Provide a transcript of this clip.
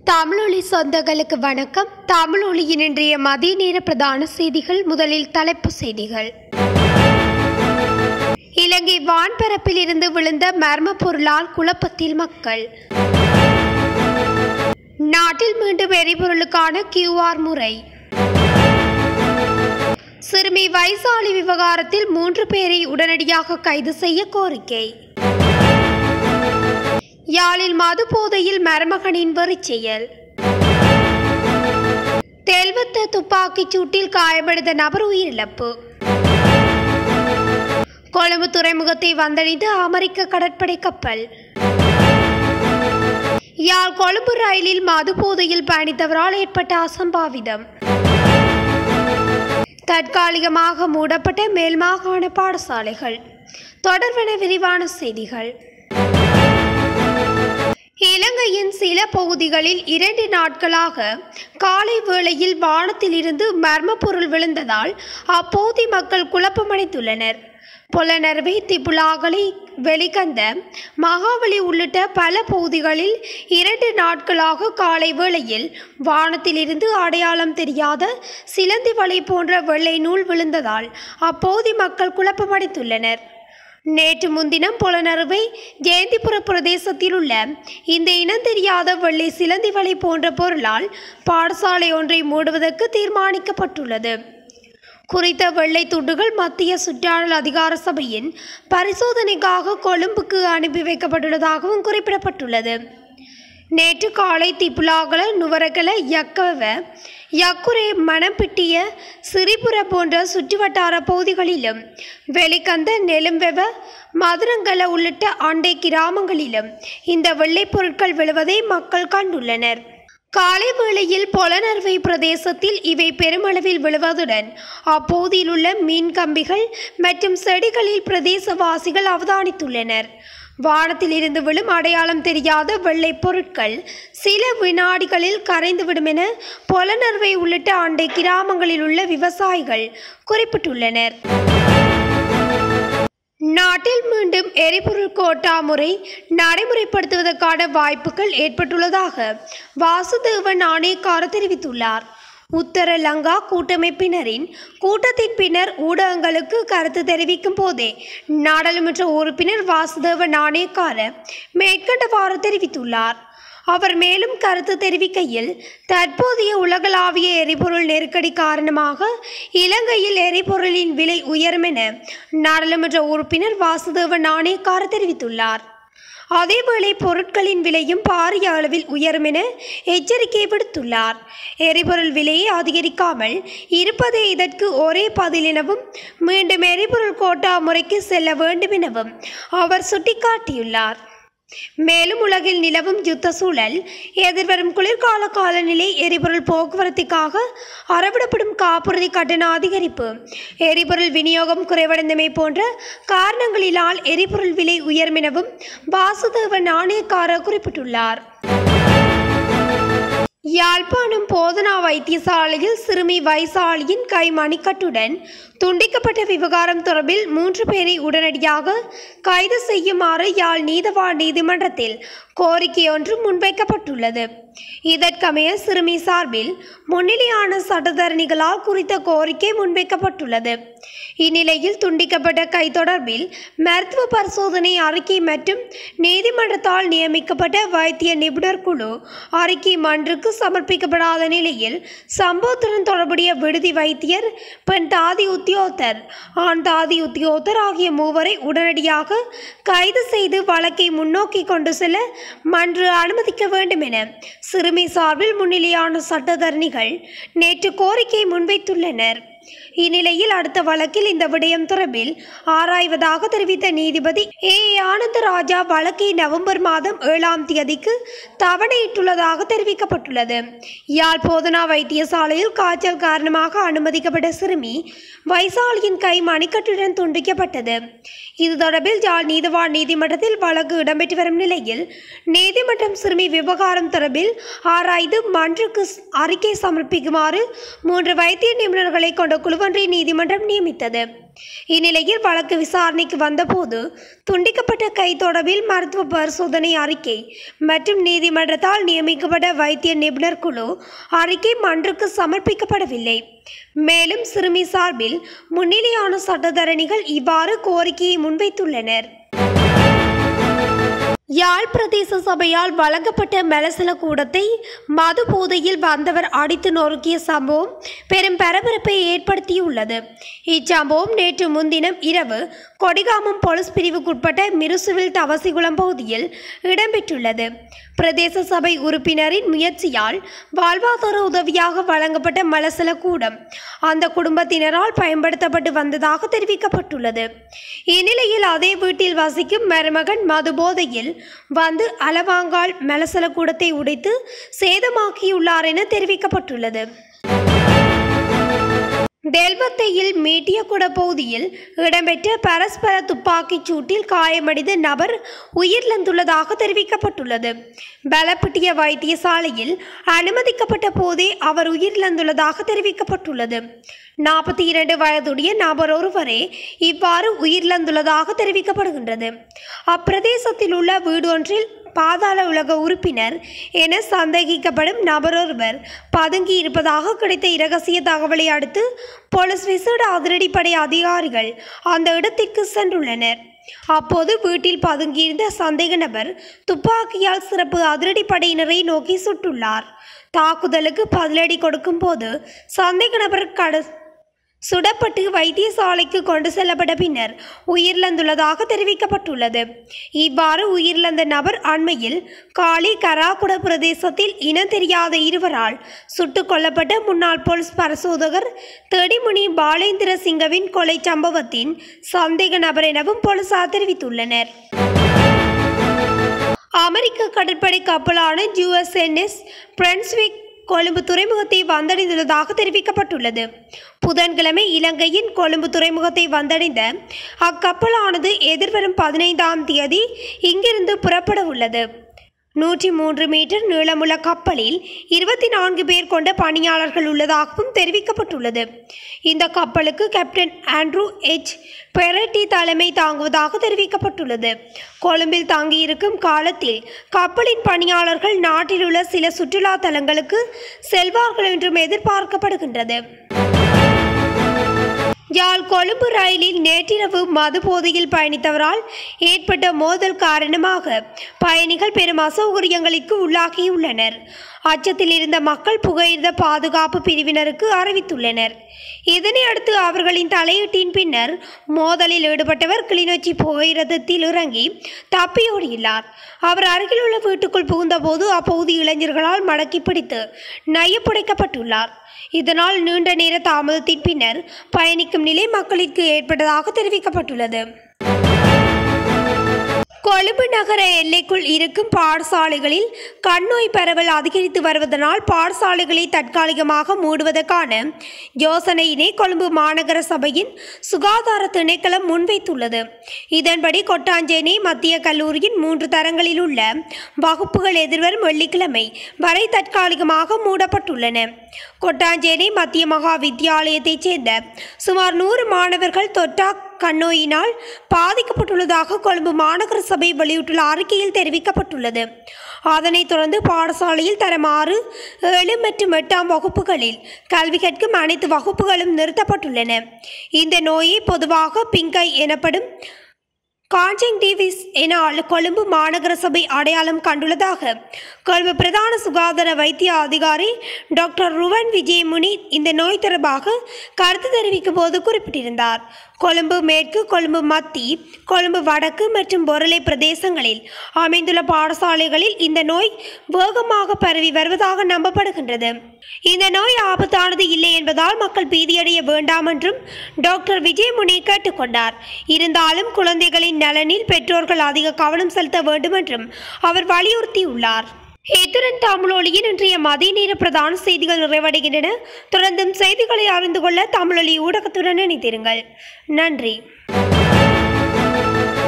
தமிழொலி சொந்தங்களுக்கு வணக்கம் தமிழொலியின் இன்றைய மதிய நேர பிரதான செய்திகள் முதலில் தலைப்புச் செய்திகள் இலங்கை வான்பரப்பில் இருந்து விழுந்த மர்ம பொருளால் குழப்பத்தில் மக்கள் நாட்டில் மீண்டும் எரிபொருளுக்கான கியூஆர் முறை சிறுமி வைசாலி விவகாரத்தில் மூன்று பேரை உடனடியாக கைது செய்ய கோரிக்கை யாழில் மது போதையில் மருமகனின் வெறிச் செயல் தெல்வத்த துப்பாக்கிச் சூட்டில் காயமடைந்த நபர் உயிரிழப்பு கொழும்பு துறைமுகத்தை வந்தடைந்து அமெரிக்க கடற்படை கப்பல் யாழ் கொழும்பு ரயிலில் மது போதையில் பயணித்தவரால் ஏற்பட்ட அசம்பாவிதம் தற்காலிகமாக மூடப்பட்ட மேல் மாகாண பாடசாலைகள் தொடர்பென விரிவான செய்திகள் இலங்கையின் சில பகுதிகளில் இரண்டு நாட்களாக காலை வேளையில் வானத்திலிருந்து மர்ம பொருள் விழுந்ததால் அப்பகுதி மக்கள் குழப்பமடைந்துள்ளனர் புலனர்வை திபுலாகலை வெளிக்கந்த மகாவலி உள்ளிட்ட பல பகுதிகளில் இரண்டு நாட்களாக காலை வேளையில் வானத்திலிருந்து அடையாளம் தெரியாத சிலந்தி வலை போன்ற வெள்ளை நூல் விழுந்ததால் அப்பகுதி மக்கள் குழப்பமடைந்துள்ளனர் நேற்று முன்தினம் புலனறுவை ஜெயந்திபுர பிரதேசத்தில் உள்ள இந்த இனம் தெரியாத வெள்ளை சிலந்தி வலை போன்ற பொருளால் பாடசாலை ஒன்றை மூடுவதற்கு தீர்மானிக்கப்பட்டுள்ளது குறித்த வெள்ளை துண்டுகள் மத்திய சுற்றாடல் அதிகார சபையின் பரிசோதனைக்காக கொழும்புக்கு அனுப்பி வைக்கப்பட்டுள்ளதாகவும் குறிப்பிடப்பட்டுள்ளது நேற்று காலை திப்புலாகல நுவரகல யக்கவ யக்குரே மணப்பிட்டிய சிறிபுர போன்ற சுற்றுவட்டார பகுதிகளிலும் வெளிக்கந்த நெலும்பெவ மதுரங்கல உள்ளிட்ட அண்டை கிராமங்களிலும் இந்த வெள்ளைப் பொருட்கள் விழுவதை மக்கள் கண்டுள்ளனர் காலை வேளையில் பொலனர்வை பிரதேசத்தில் இவை பெருமளவில் விழுவதுடன் அப்பகுதியில் உள்ள மீன் கம்பிகள் மற்றும் செடிகளில் பிரதேசவாசிகள் அவதானித்துள்ளனர் வானத்தில் இருந்து விழும் அடையாளம் தெரியாத வெள்ளை பொருட்கள் சில வினாடிகளில் கரைந்துவிடும் என பொலனர்வை உள்ளிட்ட அண்டை கிராமங்களில் உள்ள விவசாயிகள் குறிப்பிட்டுள்ளனர் நாட்டில் மீண்டும் எரிபொருள் கோட்டா முறை நடைமுறைப்படுத்துவதற்கான வாய்ப்புகள் ஏற்பட்டுள்ளதாக வாசுதேவன் ஆணையக்கார தெரிவித்துள்ளார் உத்தர லங்கா கூட்டமைப்பினரின் கூட்டத்தின் பின்னர் ஊடகங்களுக்கு கருத்து தெரிவிக்கும் போதே நாடாளுமன்ற உறுப்பினர் வாசுதேவ நாணயக்கார மேற்கண்டவாறு தெரிவித்துள்ளார் அவர் மேலும் கருத்து தெரிவிக்கையில் தற்போதைய உலகளாவிய எரிபொருள் நெருக்கடி காரணமாக இலங்கையில் எரிபொருளின் விலை உயரும் என நாடாளுமன்ற உறுப்பினர் வாசுதேவ நாணயக்கார தெரிவித்துள்ளார் அதேவேளை பொருட்களின் விலையும் பாரிய அளவில் உயரும் என எச்சரிக்கை விடுத்துள்ளார் எரிபொருள் விலையை அதிகரிக்காமல் இருப்பதே இதற்கு ஒரே பதில் எனவும் மீண்டும் எரிபொருள் கோட்டா முறைக்கு செல்ல வேண்டும் எனவும் அவர் சுட்டிக்காட்டியுள்ளார் மேலும் உலகில் நிலவும் யுத்த சூழல் எதிர்வரும் குளிர்கால காலநிலை எரிபொருள் போக்குவரத்துக்காக அறவிடப்படும் காப்புறுதி கட்டண அதிகரிப்பு எரிபொருள் விநியோகம் குறைவடைந்தமை போன்ற காரணங்களினால் எரிபொருள் விலை உயரும் எனவும் வாசுதேவ நாணயக்கார குறிப்பிட்டுள்ளார் யாழ்ப்பாணம் போதனா வைத்தியசாலையில் சிறுமி வைசாலியின் கை மணிக்கட்டுடன் துண்டிக்கப்பட்ட விவகாரம் தொடர்பில் மூன்று பேரை உடனடியாக கைது செய்யுமாறு யாழ் நீதவான் நீதிமன்றத்தில் கோரிக்கை ஒன்று முன்வைக்கப்பட்டுள்ளது இதற்கமைய சிறுமி சார்பில் முன்னிலையான சட்டத்தரணிகளால் குறித்த கோரிக்கை முன்வைக்கப்பட்டுள்ளது இந்நிலையில் துண்டிக்கப்பட்ட கை தொடர்பில் மருத்துவ பரிசோதனை அறிக்கை மற்றும் நீதிமன்றத்தால் நியமிக்கப்பட்ட வைத்திய நிபுணர் குழு அறிக்கை மன்றுக்கு சமர்ப்பிக்கப்படாத நிலையில் சம்பவத்துடன் தொடர்புடைய விடுதி வைத்தியர் பெண் தாதி உத்தியோகத்தர் ஆண் தாதி உத்தியோகத்தர் ஆகிய மூவரை உடனடியாக கைது செய்து வழக்கை முன்னோக்கி கொண்டு செல்ல மன்று அனுமதிக்க வேண்டும் என சிறுமி சார்பில் முன்னிலையான சட்டத்தரணிகள் நேற்று கோரிக்கை முன்வைத்துள்ளனர் இந்நிலையில் அடுத்த வழக்கில் இந்த விடயம் தொடர்பில் ஆராய்வதாக தெரிவித்த நீதிபதி ஏ ஆனந்த ராஜா வழக்கை நவம்பர் மாதம் ஏழாம் தேதிக்கு தவணையிட்டுள்ளதாக தெரிவிக்கப்பட்டுள்ளது யாழ் போதனா வைத்தியசாலையில் காய்ச்சல் காரணமாக அனுமதிக்கப்பட்ட சிறுமி வைசாலியின் கை மணிக்கட்டுடன் துண்டிக்கப்பட்டது இது தொடர்பில் யாழ் நீதவான் நீதிமன்றத்தில் வழக்கு இடம்பெற்று வரும் நிலையில் நீதிமன்றம் சிறுமி விவகாரம் தொடர்பில் ஆராய்ந்து மன்றுக்கு அறிக்கை சமர்ப்பிக்குமாறு மூன்று வைத்திய நிபுணர்களை கொண்ட குழுவொன்றை நீதிமன்றம் நியமித்தது இந்நிலையில் வழக்கு விசாரணைக்கு வந்தபோது துண்டிக்கப்பட்ட கை தொடர்பில் மருத்துவ பரிசோதனை அறிக்கை மற்றும் நீதிமன்றத்தால் நியமிக்கப்பட்ட வைத்திய நிபுணர் குழு அறிக்கை மன்றுக்கு சமர்ப்பிக்கப்படவில்லை மேலும் சிறுமி சார்பில் முன்னிலையான சட்டத்தரணிகள் இவ்வாறு கோரிக்கையை முன்வைத்துள்ளனர் யாழ் பிரதேச சபையால் வழங்கப்பட்ட மெலசல கூடத்தை மது போதையில் வந்தவர் அடித்து நொறுக்கிய சம்பவம் பெரும் பரபரப்பை ஏற்படுத்தியுள்ளது இச்சம்பவம் நேற்று முன்தினம் இரவு கொடிகாமம் போலீஸ் பிரிவுக்குட்பட்ட மிருசுவில் தவசிகுளம் பகுதியில் இடம்பெற்றுள்ளது பிரதேச சபை உறுப்பினரின் முயற்சியால் வாழ்வாதார உதவியாக வழங்கப்பட்ட மலசல கூடம் அந்த குடும்பத்தினரால் பயன்படுத்தப்பட்டு வந்ததாக தெரிவிக்கப்பட்டுள்ளது இந்நிலையில் அதே வீட்டில் வசிக்கும் மருமகன் மது போதையில் வந்து அலவாங்கால் மலசல கூடத்தை உடைத்து சேதமாக்கியுள்ளார் என தெரிவிக்கப்பட்டுள்ளது தெல்வத்தையில் மீட்டியகுட பகுதியில் இடம்பெற்ற பரஸ்பர துப்பாக்கிச் சூட்டில் காயமடைந்த நபர் உயிரிழந்துள்ளதாக தெரிவிக்கப்பட்டுள்ளது பலப்பிட்டிய வைத்தியசாலையில் அனுமதிக்கப்பட்ட போதே அவர் உயிரிழந்துள்ளதாக தெரிவிக்கப்பட்டுள்ளது நாற்பத்தி இரண்டு வயதுடைய நபர் ஒருவரே இவ்வாறு உயிரிழந்துள்ளதாக தெரிவிக்கப்படுகின்றது அப்பிரதேசத்தில் உள்ள வீடு ஒன்றில் பாதாள உலக உறுப்பினர் என சந்தேகிக்கப்படும் நபரொருவர் பதுங்கி இருப்பதாக கிடைத்த இரகசிய தகவலை அடுத்து போலீஸ் விசேட அதிரடிப்படை அதிகாரிகள் அந்த இடத்திற்கு சென்றுள்ளனர் அப்போது வீட்டில் பதுங்கியிருந்த சந்தேக நபர் துப்பாக்கியால் சிறப்பு அதிரடிப்படையினரை நோக்கி சுட்டுள்ளார் தாக்குதலுக்கு பதிலடி கொடுக்கும் போது சந்தேக நபர் கட சுடப்பட்டு வைத்தியசாலைக்கு கொண்டு செல்லப்பட்ட பின்னர் உயிரிழந்துள்ளதாக தெரிவிக்கப்பட்டுள்ளது இவ்வாறு உயிரிழந்த நபர் அண்மையில் காலி கராகுட பிரதேசத்தில் இனம் தெரியாத இருவரால் சுட்டுக் கொல்லப்பட்ட முன்னாள் போலீஸ் பரிசோதகர் தெடிமுனி பாலேந்திர சிங்கவின் கொலை சம்பவத்தின் சந்தேக நபர் எனவும் போலீசார் தெரிவித்துள்ளனர் அமெரிக்க கடற்படை கப்பலான யுஎஸ்என்எஸ் பிரென்ஸ்விக் கொழும்பு துறைமுகத்தை வந்தடைந்துள்ளதாக தெரிவிக்கப்பட்டுள்ளது புதன்கிழமை இலங்கையின் கொழும்பு துறைமுகத்தை வந்தடைந்த அக்கப்பலானது எதிர்வரும் பதினைந்தாம் தேதி இங்கிருந்து புறப்பட உள்ளது நூற்றி மூன்று மீட்டர் நீளமுள்ள கப்பலில் இருபத்தி நான்கு பேர் கொண்ட பணியாளர்கள் உள்ளதாகவும் தெரிவிக்கப்பட்டுள்ளது இந்த கப்பலுக்கு கேப்டன் ஆண்ட்ரூ எச் பெரட்டி தலைமை தாங்குவதாக தெரிவிக்கப்பட்டுள்ளது கொழும்பில் தங்கியிருக்கும் காலத்தில் கப்பலின் பணியாளர்கள் நாட்டில் உள்ள சில சுற்றுலா தலங்களுக்கு செல்வார்கள் என்றும் எதிர்பார்க்கப்படுகின்றது யாழ் கொழும்பு ரயிலில் நேற்றிரவு மது போதையில் பயணித்தவரால் ஏற்பட்ட மோதல் காரணமாக பயணிகள் பெரும் அசௌகரியங்களுக்கு உள்ளாகியுள்ளனர் அச்சத்தில் இருந்த மக்கள் புகையிரத பாதுகாப்பு பிரிவினருக்கு அறிவித்துள்ளனர் இதனை அடுத்து அவர்களின் தலையீட்டின் பின்னர் மோதலில் ஈடுபட்டவர் கிளிநொச்சி புகையிரதத்தில் இறங்கி தப்பியோடியுள்ளார் அவர் அருகிலுள்ள வீட்டுக்குள் புகுந்தபோது அப்பகுதி இளைஞர்களால் மடக்கி பிடித்து நையப்புடைக்கப்பட்டுள்ளார் இதனால் நீண்ட நேர தாமதத்தின் பின்னர் பயணிக்கும் நிலை மக்களுக்கு ஏற்பட்டதாக தெரிவிக்கப்பட்டுள்ளது கொழும்பு நகர எல்லைக்குள் இருக்கும் பாடசாலைகளில் கண்ணோய் பரவல் அதிகரித்து வருவதனால் பாடசாலைகளை தற்காலிகமாக மூடுவதற்கான யோசனையினை கொழும்பு மாநகர சபையின் சுகாதார திணைக்களம் முன்வைத்துள்ளது இதன்படி கொட்டாஞ்சேனை மத்திய கல்லூரியின் மூன்று தரங்களில் உள்ள வகுப்புகள் எதிர்வரும் வெள்ளிக்கிழமை வரை தற்காலிகமாக மூடப்பட்டுள்ளன கொட்டாஞ்சேனை மத்திய மகா வித்தியாலயத்தைச் சேர்ந்த சுமார் நூறு மாணவர்கள் தொற்றா கண்ணோயினால் பாதிக்கப்பட்டுள்ளதாக கொழும்பு மாநகர சபை வெளியிட்டுள்ள அறிக்கையில் தெரிவிக்கப்பட்டுள்ளது அதனைத் தொடர்ந்து பாடசாலையில் தரம் ஆறு ஏழு மற்றும் எட்டாம் வகுப்புகளில் கல்வி கற்கும் அனைத்து வகுப்புகளும் நிறுத்தப்பட்டுள்ளன இந்த நோயை பொதுவாக பிங்கை எனப்படும் கான்ஜெங்டிவிஸ் என அழ- கொழும்பு மாநகர சபை அடையாளம் கண்டுள்ளதாக கொழும்பு பிரதான சுகாதார வைத்திய அதிகாரி டாக்டர் ருவன் விஜயமுனி இந்த நோய் தொடர்பாக கருத்து தெரிவிக்கும் போது குறிப்பிட்டிருந்தார் கொழும்பு மேற்கு கொழும்பு மத்தி கொழும்பு வடக்கு மற்றும் பொருளை பிரதேசங்களில் அமைந்துள்ள பாடசாலைகளில் இந்த நோய் வேகமாக பரவி வருவதாக நம்பப்படுகின்றது இந்த நோய் ஆபத்தானது இல்லை என்பதால் மக்கள் பீதியடைய வேண்டாம் என்றும் டாக்டர் விஜயமுனி கேட்டுக்கொண்டார் இருந்தாலும் குழந்தைகளின் நலனில் பெற்றோர்கள் அதிக கவனம் செலுத்த வேண்டும் என்றும் அவர் வலியுறுத்தியுள்ளார் இத்துடன் தமிழொலியின் இன்றைய மதிய நேர பிரதான செய்திகள் நிறைவடைகின்றன தொடர்ந்தும் செய்திகளை அறிந்து கொள்ள தமிழொலி ஊடகத்துடன் இணைத்திருங்கள் நன்றி